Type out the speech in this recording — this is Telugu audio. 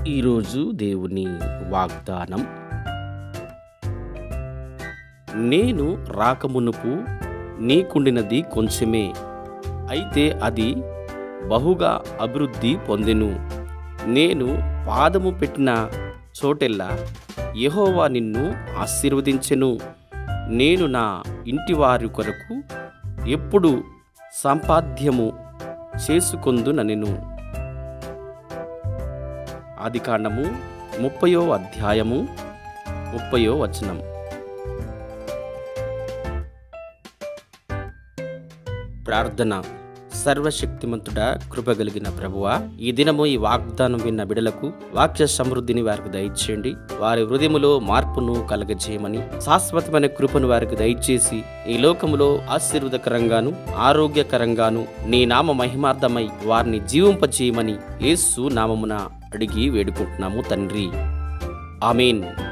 ఈరోజు దేవుని వాగ్దానం నేను రాకమునుపు నీకుండినది కొంచెమే అయితే అది బహుగా అభివృద్ధి పొందెను నేను పాదము పెట్టిన చోటెల్లా యెహోవా నిన్ను ఆశీర్వదించెను నేను నా ఇంటివారి కొరకు ఎప్పుడు సంపాద్యము చేసుకొందుననెను ఆదికాండము ముప్పయో అధ్యాయము ముప్పయో వచనం ప్రార్థన సర్వశక్తిమంతుడా కృపగలిగిన ప్రభువా ఈ దినము ఈ వాగ్దానం విన్న బిడలకు వాక్య సమృద్ధిని వారికి దయచేయండి వారి హృదయములో మార్పును కలగజేయమని శాశ్వతమైన కృపను వారికి దయచేసి ఈ లోకములో ఆశీర్వదకరంగాను ఆరోగ్యకరంగాను నీ నామ మహిమార్థమై వారిని జీవింపజేయమని యేసు నామమున అడిగి వేడుకుంటున్నాము తండ్రి ఆమెన్